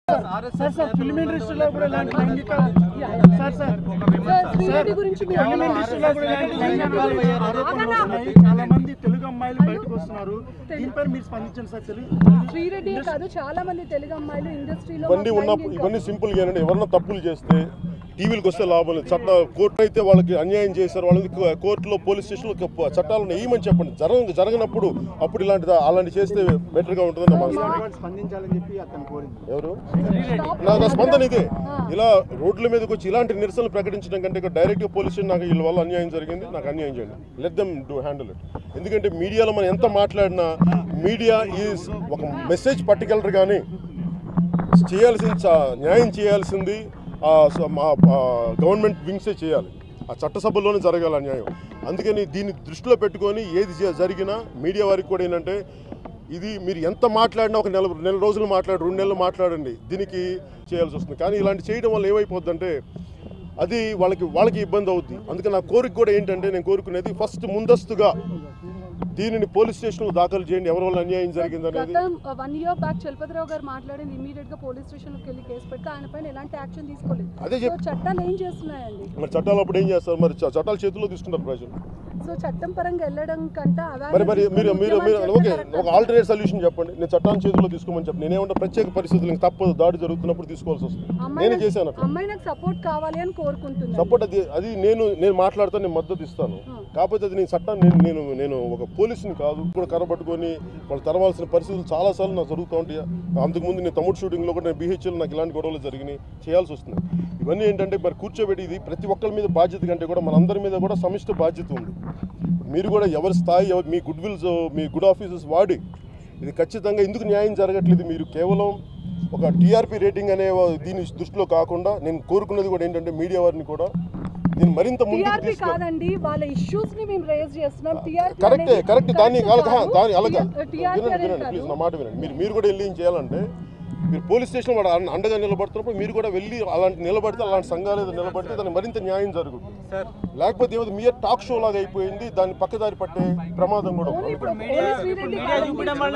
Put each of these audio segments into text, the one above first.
Sir sir film ఇండస్ట్రీలో కూడా ఇలాంటి లైంగిక సార్ సార్ సార్, శ్రీరెడ్డి గురించి మీరు ఫిల్మ్ ఇండస్ట్రీలో కూడా ఇలాంటి లైంగిక ఆరోపణలు వస్తున్నాయి చాలా మంది తెలుగు అమ్మాయిలు బయటకు వస్తున్నారు దీనిపై మీరు స్పందించండి సార్ తెలుగు శ్రీరెడ్డి కాదు చాలా మంది తెలుగు అమ్మాయిలు ఇండస్ట్రీలో ఇవన్నీ ఉన్నప్పుడు ఇవన్నీ సింపుల్ గా ఏంటంటే ఎవరన్నా తప్పులు చేస్తే టీవీలకు వస్తే లాభం లేదు చట్ట కోర్టు అయితే వాళ్ళకి అన్యాయం చేశారు వాళ్ళని కో- కోర్టులో పోలీస్ స్టేషన్లో ఒక చట్టాలను వేయమని చెప్పండి జరగ జరగనప్పుడు అప్పుడు ఇలాంటి అలాంటి చేస్తే బెటర్గా ఉంటుందని నా మనసు స్పందించాలని చెప్పి అతను కోరింది ఎవరు నా నా స్పందన ఇదే ఇలా రోడ్ల మీదకి వచ్చి ఇలాంటి నిరసనలు ప్రకటించడం కంటే ఇక్కడ డైరెక్ట్గా పోలీస్ స్టేషన్ నాకు వీళ్ళ వల్ల అన్యాయం జరిగింది నాకు అన్యాయం చేయండి let them do handle it ఎందుకంటే మీడియాలో మనం ఎంత మాట్లాడినా మీడియా ఈజ్ ఒక మెసేజ్ పట్టుకెళ్ళరు కానీ చేయాల్సింది చ- న్యాయం చేయాల్సింది ఆ స- మా గవర్నమెంట్ వింగ్సే చేయాలి ఆ చట్టసభల్లోనే జరగాలి అన్యాయం అందుకని దీన్ని దృష్టిలో పెట్టుకొని ఏది జ- జరిగినా మీడియా వారికి కూడా ఏంటంటే ఇది మీరు ఎంత మాట్లాడినా ఒక నెల నెల రోజులు మాట్లాడి రెండు నెలలు మాట్లాడండి దీనికి చేయాల్సి వస్తుంది కానీ ఇలాంటి చేయడం వల్ల ఏమైపోద్దంటే అది వాళ్ళకి వాళ్ళకి ఇబ్బంది అవుద్ది అందుకని నా కోరిక కూడా ఏంటంటే నేను కోరుకునేది ఫస్ట్ ముందస్తుగా దీనిని పోలీస్ స్టేషన్లో దాఖలు చేయండి ఎవరి వల్ల అన్యాయం జరిగింది అనేది గతం వన్ ఇయర్ బ్యాక్ చలపతిరావు గారు మాట్లాడింది ఇమీడియట్ గా పోలీస్ స్టేషన్ లోకి వెళ్ళి కేసు పెడితే ఆయన పైన ఎలాంటి యాక్షన్ తీసుకోలేదు అదే సో చెప్ చట్టాలు ఏం చేస్తున్నాయండి మరి చట్టాలు అప్పుడు ఏం చేస్తారు మరి చ- చట్టాలు చేతుల్లో తీసుకుంటారు ప్రజలు సో చట్టం పరంగా వెళ్ళడం కంటే మరి మరి మీరు మీరు మీరు ఓకే ఒక అవేర్నెస్ ఆల్టర్నేట్ సొల్యూషన్ చెప్పండి నేను చట్టాన్ని చేతుల్లో తీసుకోమని చెప్పి నేనేమంటే ప్రత్యేక పరిస్థితులు ఇంక తప్పదు దాడి జరుగుతున్నప్పుడు తీసుకోవాల్సి వస్తుంది నేను చేశాను అట్లా అమ్మాయి నాకు సపోర్ట్ కావాలి అని కోరుకుంటుంది సపోర్ట్ అది అది నేను నేను మాట్లాడుతాను నేను మద్దతు ఇస్తాను కాకపోతే అది నేను చట్టాన్ని నేను నేను నేను ఒక పోలీసుని కాదు కూడా కరబట్టుకొని వాళ్ళు తరవాల్సిన పరిస్థితులు చాలాసార్లు నాకు జరుగుతూ ఉంటాయి అంతకుముందు నేను తమ్ముడు షూటింగ్లో కూడా నేను బీహెచ్ఎల్ నాకు ఇలాంటి గొడవలు జరిగినాయి చేయాల్సి వస్తుంది ఇవన్నీ ఏంటంటే మరి కూర్చోబెట్టి ఇది ప్రతి ఒక్కరి మీద బాధ్యత కంటే కూడా మనందరి మీద కూడా సమిష్ట బాధ్యత ఉంది మీరు కూడా ఎవరి స్థాయి ఎవరి- మీ గుడ్ విల్స్ మీ గుడ్ ఆఫీసర్స్ వాడి ఇది ఖచ్చితంగా ఎందుకు న్యాయం జరగట్లేదు మీరు కేవలం ఒక టీఆర్పీ రేటింగ్ అనే దీని దృష్టిలో కాకుండా నేను కోరుకున్నది కూడా ఏంటంటే మీడియా వారిని కూడా దీన్ని మరింత ముందుకు టీఆర్పీ తీసుకు కాదండి వాళ్ళ ఇష్యూస్ ని మేము రేజ్ చేస్తున్నాం టీఆర్పీ కరెక్టే కరెక్ట్ దాన్ని అలాగా దాని అలాగా టీఆర్పీ వినండి అనేది వినండి కాదు. ప్లీజ్ నా మాట వినండి మీరు మీరు కూడా వెళ్ళి ఏం చేయాలంటే మీరు పోలీస్ స్టేషన్ వాడు అన్- అండగా నిలబడుతున్నప్పుడు మీరు కూడా వెళ్ళి అలాంటి నిలబడితే అలాంటి సంఘాలు ఏదో నిలబడితే దానికి మరింత న్యాయం జరుగుతుంది లేకపోతే ఏమో మీ టాక్ షో లాగా అయిపోయింది దాన్ని పక్కదారి పట్టే ప్రమాదం కూడా ఉంది. ఇప్పుడు ఓన్లీ శ్రీరెడ్డి కాదండి.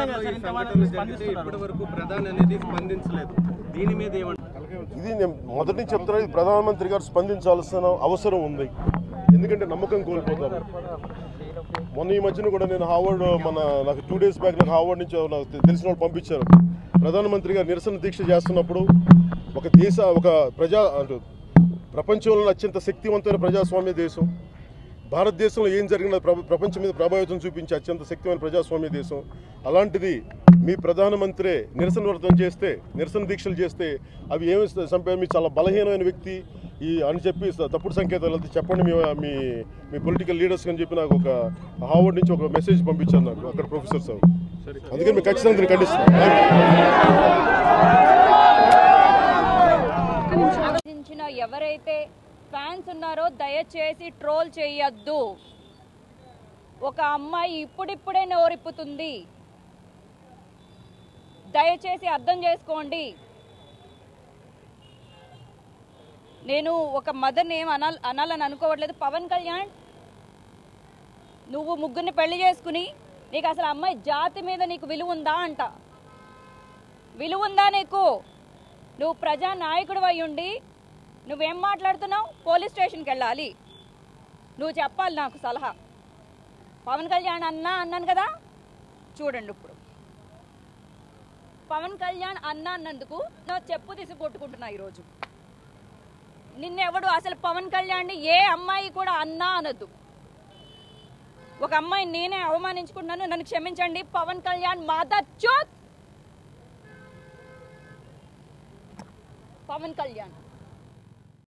ఇప్పటి వరకు ప్రధాని అనేది స్పందించలేదు దీని మీద ఏమంటారు ఇది నేను మొదటి నుంచి చెప్తున్నా ఇది ప్రధానమంత్రి గారు స్పందించాల్సిన అవసరం ఉంది ఎందుకంటే నమ్మకం కోల్పోతారు మొన్న ఈ మధ్యన కూడా నేను హార్వర్డ్ మన నాకు టూ డేస్ బ్యాక్ నాకు హార్వర్డ్ నుంచి నాకు తె- తెలిసిన వాళ్ళు పంపించారు ప్రధానమంత్రి గారు నిరసన దీక్ష చేస్తున్నప్పుడు ఒక దేశ ఒక ప్రజా అంటే ప్రపంచంలో అత్యంత శక్తివంతమైన ప్రజాస్వామ్య దేశం భారతదేశంలో ఏం జరిగినా ప్ర- ప్రపంచం మీద ప్రభావితం చూపించే అత్యంత శక్తిమైన ప్రజాస్వామ్య దేశం అలాంటిది మీ ప్రధానమంత్రే నిరసన వ్రతం చేస్తే నిరసన దీక్షలు చేస్తే అవి ఏమి చంపే మీ చాలా బలహీనమైన వ్యక్తి ఈ అని చెప్పి స- తప్పుడు సంకేతాలు వెళ్తే చెప్పండి మీ మీ మీ పొలిటికల్ లీడర్స్ అని చెప్పి నాకు ఒక హార్వర్డ్ నుంచి ఒక మెసేజ్ పంపించారు నాకు అక్కడ ప్రొఫెసర్ సార్ అందుకని మీకు ఖచ్చితంగా దీన్ని ఖండిస్తాను ఆలోచించిన ఎవరైతే ఫ్యాన్స్ ఉన్నారో దయచేసి ట్రోల్ చేయొద్దు ఒక అమ్మాయి ఇప్పుడిప్పుడే నోరిప్పుతుంది దయచేసి అర్థం చేసుకోండి నేను ఒక మదర్ని ఏం అనాల్ అనాలని అనుకోవట్లేదు పవన్ కళ్యాణ్ నువ్వు ముగ్గురిని పెళ్లి చేసుకుని నీకు అసలు అమ్మాయి జాతి మీద నీకు విలువ ఉందా అంట విలువ ఉందా నీకు నువ్వు ప్రజా నాయకుడు అయి ఉండి నువ్వేం మాట్లాడుతున్నావు పోలీస్ స్టేషన్కి వెళ్ళాలి నువ్వు చెప్పాలి నాకు సలహా పవన్ కళ్యాణ్ అన్నా అన్నాను కదా చూడండి ఇప్పుడు పవన్ కళ్యాణ్ అన్నా అన్నందుకు నా చెప్పు తీసి కొట్టుకుంటున్నా ఈరోజు నిన్నెవడు అసలు పవన్ కళ్యాణ్ని ఏ అమ్మాయి కూడా అన్నా అనద్దు ఒక అమ్మాయి నేనే అవమానించుకుంటున్నాను నన్ను క్షమించండి పవన్ కళ్యాణ్ మాదా చోత్ పవన్ కళ్యాణ్